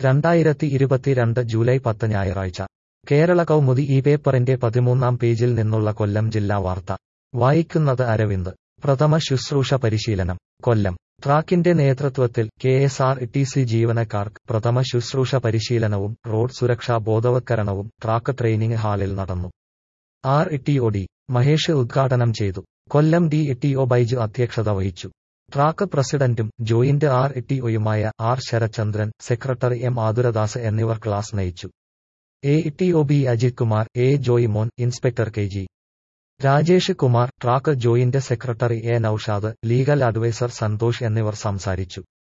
രണ്ടായിരത്തി ഇരുപത്തിരണ്ട് ജൂലൈ പത്ത് ഞായറാഴ്ച കേരള കൗമുദി ഈ പേപ്പറിന്റെ പതിമൂന്നാം പേജിൽ നിന്നുള്ള കൊല്ലം ജില്ലാ വാർത്ത വായിക്കുന്നത് അരവിന്ദ് പ്രഥമ ശുശ്രൂഷ പരിശീലനം കൊല്ലം ട്രാക്കിന്റെ നേതൃത്വത്തിൽ K S R T C ജീവനക്കാർക്ക് പ്രഥമ ശുശ്രൂഷ പരിശീലനവും റോഡ് സുരക്ഷാ ബോധവത്കരണവും ട്രാക്ക് ട്രെയിനിംഗ് ഹാളിൽ നടന്നു R T O D Mahesh ഉദ്ഘാടനം ചെയ്തു Kollam D T O Baiju അധ്യക്ഷത വഹിച്ചു ട്രാക്ക് പ്രസിഡന്റും ജോയിന്റ് ആർ ടി ഒയുമായ R Sarachandran secretary M Athuradas എന്നിവർ ക്ലാസ് നയിച്ചു A T O B Ajith Kumar A Joymon inspector K G Rajesh Kumar track joint secretary A Naushad legal advisor Santhosh എന്നിവർ സംസാരിച്ചു